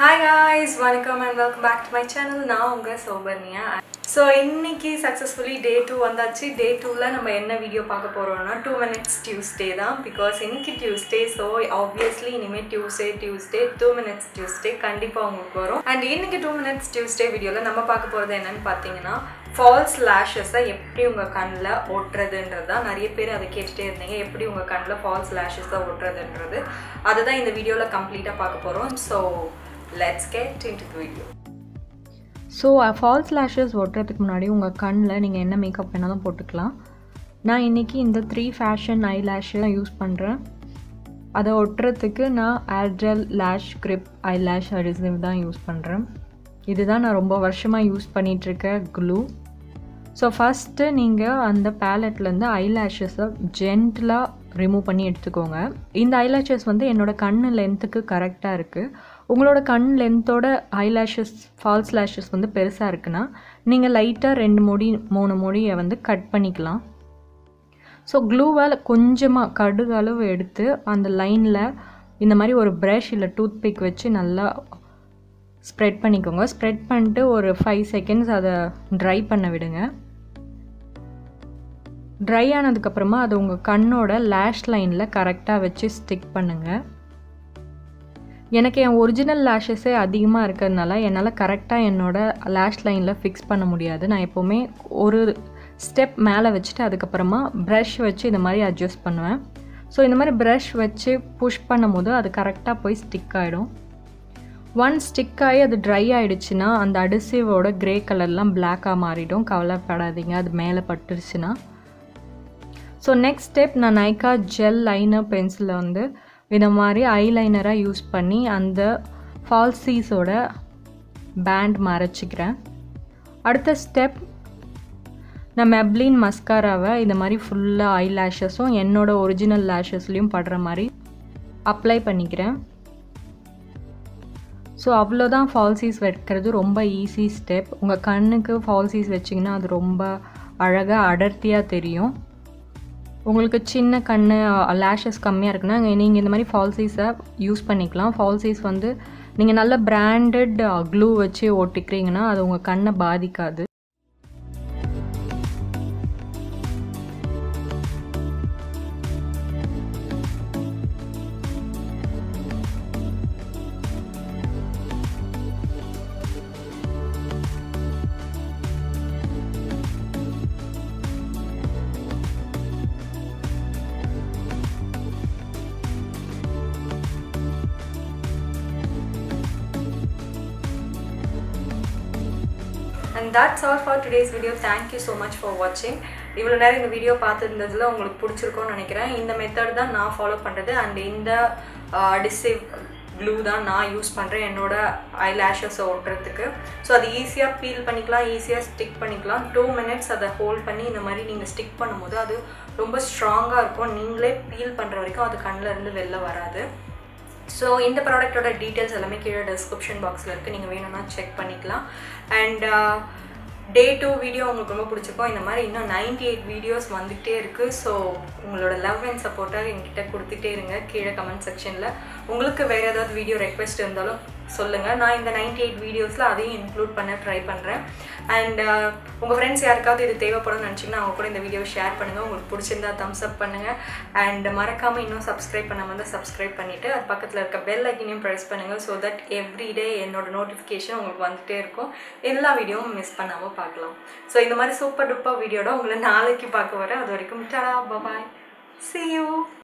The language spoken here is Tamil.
ஹாய் காய்ஸ் வணக்கம் and welcome back to my channel நான் உங்கள் சௌபர்ணியா ஸோ இன்னைக்கு சக்ஸஸ்ஃபுல்லி டே டூ வந்தாச்சு டே டூவில் நம்ம என்ன வீடியோ பார்க்க போகிறோம்னா டூ மினிட்ஸ் டியூஸ்டே தான் பிகாஸ் இன்னைக்கு டியூஸ்டே ஸோ ஆப்வியஸ்லி இனிமேல் Tuesday Tuesday two minutes Tuesday கண்டிப்பாக உங்களுக்கு வரும் அண்ட் இன்னைக்கு டூ மினிட்ஸ் டியூஸ்டே வீடியோவில் நம்ம பார்க்க போகிறது என்னன்னு பார்த்தீங்கன்னா ஃபால்ஸ் லேஷஸை எப்படி உங்கள் கண்ணில் ஒட்டுறதுன்றது தான் நிறைய பேர் அதை கேட்டுகிட்டே இருந்தீங்க எப்படி உங்கள் கண்ணில் ஃபால்ஸ் லேஷஸை ஒட்டுறதுன்றது அதுதான் இந்த வீடியோவில் கம்ப்ளீட்டாக பார்க்க போகிறோம் so let's get into video so false lashes ஒட்டுறதுக்கு முன்னாடி உங்கள் கண்ணில் நீங்கள் என்ன மேக்கப் வேணாலும் போட்டுக்கலாம் நான் இன்றைக்கி இந்த three fashion eyelash use பண்ணுறேன் அதை ஒட்டுறதுக்கு நான் Ardell lash grip eyelash adhesive தான் யூஸ் பண்ணுறேன் இதுதான் நான் ரொம்ப வருஷமாக யூஸ் பண்ணிகிட்ருக்க க்ளூ ஸோ ஃபஸ்ட்டு நீங்கள் அந்த பேலட்லேருந்து ஐ லேஷஸை ஜென்டலாக ரிமூவ் பண்ணி எடுத்துக்கோங்க இந்த ஐ லேஷஸ் வந்து என்னோடய கண் லென்த்துக்கு கரெக்டாக இருக்குது உங்களோட கண் லென்த்தோட ஐ லேஷஸ் ஃபால்ஸ் லேஷஸ் வந்து பெருசாக இருக்குன்னா நீங்கள் லைட்டாக ரெண்டு முடி மூணு முடியை வந்து கட் பண்ணிக்கலாம் ஸோ க்ளூவால் கொஞ்சமாக கடுகு அளவு எடுத்து அந்த லைனில் இந்த மாதிரி ஒரு ப்ரஷ் இல்லை டூத் பிக் வச்சு நல்லா ஸ்ப்ரெட் பண்ணிக்கோங்க ஸ்ப்ரெட் பண்ணிட்டு ஒரு ஃபைவ் செகண்ட்ஸ் அதை ட்ரை பண்ண விடுங்க ட்ரை ஆனதுக்கப்புறமா அது உங்கள் கண்ணோட லேஷ் லைனில் கரெக்டாக வச்சு ஸ்டிக் பண்ணுங்கள் எனக்கு என் ஒரிஜினல் லேஷஸே அதிகமாக இருக்கிறதுனால என்னால் கரெக்டாக என்னோடய லேஷ் லைனில் ஃபிக்ஸ் பண்ண முடியாது நான் எப்போவுமே ஒரு ஸ்டெப் மேலே வச்சுட்டு அதுக்கப்புறமா ப்ரஷ் வச்சு இந்த மாதிரி அட்ஜஸ்ட் பண்ணுவேன் ஸோ இந்த மாதிரி ப்ரஷ் வச்சு புஷ் பண்ணும்போது அது கரெக்டாக போய் ஸ்டிக் ஆகிடும் ஒன் ஸ்டிக் ஆகி அது ட்ரை ஆகிடுச்சுன்னா அந்த அடிசிவோட க்ரே கலர்லாம் பிளாக்காக மாறிடும் கவலைப்படாதீங்க அது மேலே பட்டுருச்சுன்னா ஸோ நெக்ஸ்ட் ஸ்டெப் நான் நைக்கா ஜெல் லைனர் பென்சிலை வந்து இந்த மாதிரி ஐலைனராக யூஸ் பண்ணி அந்த ஃபால்சீஸோட பேண்ட் மறைச்சிக்கிறேன் அடுத்த ஸ்டெப் நான் மெப்ளின் மஸ்காராவை இந்த மாதிரி ஃபுல்லாக ஐ லேஷஸும் என்னோடய ஒரிஜினல் லேஷஸ்லேயும் படுற மாதிரி அப்ளை பண்ணிக்கிறேன் ஸோ அவ்வளோதான் ஃபால்சீஸ் வைக்கிறது ரொம்ப ஈஸி ஸ்டெப் உங்கள் கண்ணுக்கு ஃபால்சீஸ் வச்சிங்கன்னா அது ரொம்ப அழகாக அடர்த்தியாக தெரியும் உங்களுக்கு சின்ன கண் லேஷஸ் கம்மியாக இருக்குன்னா நீங்கள் இந்த மாதிரி ஃபால்சீஸை யூஸ் பண்ணிக்கலாம் ஃபால்சீஸ் வந்து நீங்கள் நல்ல பிராண்டட் க்ளூ வச்சு ஒட்டிக்கிறீங்கன்னா அது உங்கள் கண்ணை பாதிக்காது and that's all for today's video thank you so much for வாட்சிங் இவ்வளோ நேரம் இந்த வீடியோ பார்த்துருந்ததில் உங்களுக்கு பிடிச்சிருக்கோன்னு நினைக்கிறேன் இந்த மெத்தட் தான் நான் ஃபாலோ பண்ணுறது அண்ட் இந்த டிசிவ் க்ளூ தான் நான் யூஸ் பண்ணுறேன் என்னோட ஐ லேஷஸை ஒட்டுறதுக்கு ஸோ அது ஈஸியாக பீல் பண்ணிக்கலாம் ஈஸியாக ஸ்டிக் பண்ணிக்கலாம் டூ மினிட்ஸ் அதை ஹோல்ட் பண்ணி இந்த மாதிரி நீங்கள் ஸ்டிக் பண்ணும்போது அது ரொம்ப ஸ்ட்ராங்காக இருக்கும் நீங்களே பீல் பண்ணுற வரைக்கும் அது கண்ணில் இருந்து வெளில வராது ஸோ இந்த ப்ராடக்ட்டோட டீட்டெயில்ஸ் எல்லாமே கீழே டிஸ்கிரிப்ஷன் பாக்ஸில் இருக்குது நீங்கள் வேணும்னா செக் பண்ணிக்கலாம் அண்ட் டே டூ வீடியோ உங்களுக்கு ரொம்ப பிடிச்சிருக்கும் இந்த மாதிரி இன்னும் நைன்டி எயிட் வீடியோஸ் வந்துகிட்டே இருக்குது ஸோ உங்களோட லவ் அண்ட் சப்போர்ட்டை என்கிட்ட கொடுத்துட்டே இருங்க கீழே கமெண்ட் செக்ஷனில் உங்களுக்கு வேறு ஏதாவது வீடியோ ரெக்வெஸ்ட் இருந்தாலும் சொல்லுங்கள் நான் இந்த நைன்டி எயிட் வீடியோஸில் அதையும் இன்க்ளூட் பண்ண ட்ரை பண்ணுறேன் அண்ட் உங்கள் ஃப்ரெண்ட்ஸ் யாருக்காவது இது தேவைப்படும்னு நினச்சிங்கன்னா அவங்க கூட இந்த வீடியோ ஷேர் பண்ணுங்கள் உங்களுக்கு பிடிச்சிருந்தா தம்ஸ் அப் பண்ணுங்கள் அண்ட் மறக்காமல் இன்னும் சப்ஸ்கிரைப் பண்ண வந்து சப்ஸ்கிரைப் பண்ணிவிட்டு அது பக்கத்தில் இருக்க பெல் ஐக்கனையும் ப்ரெஸ் பண்ணுங்கள் ஸோ தட் எவ்ரிடே என்னோட நோட்டிஃபிகேஷன் உங்களுக்கு வந்துகிட்டே இருக்கும் எல்லா வீடியோவும் மிஸ் பண்ணாமல் பார்க்கலாம் ஸோ இந்த மாதிரி சூப்பர் டூப்பர் வீடியோட உங்களை நாளைக்கு பார்க்க வரேன் அது வரைக்கும் டடா பபாய் சி யூ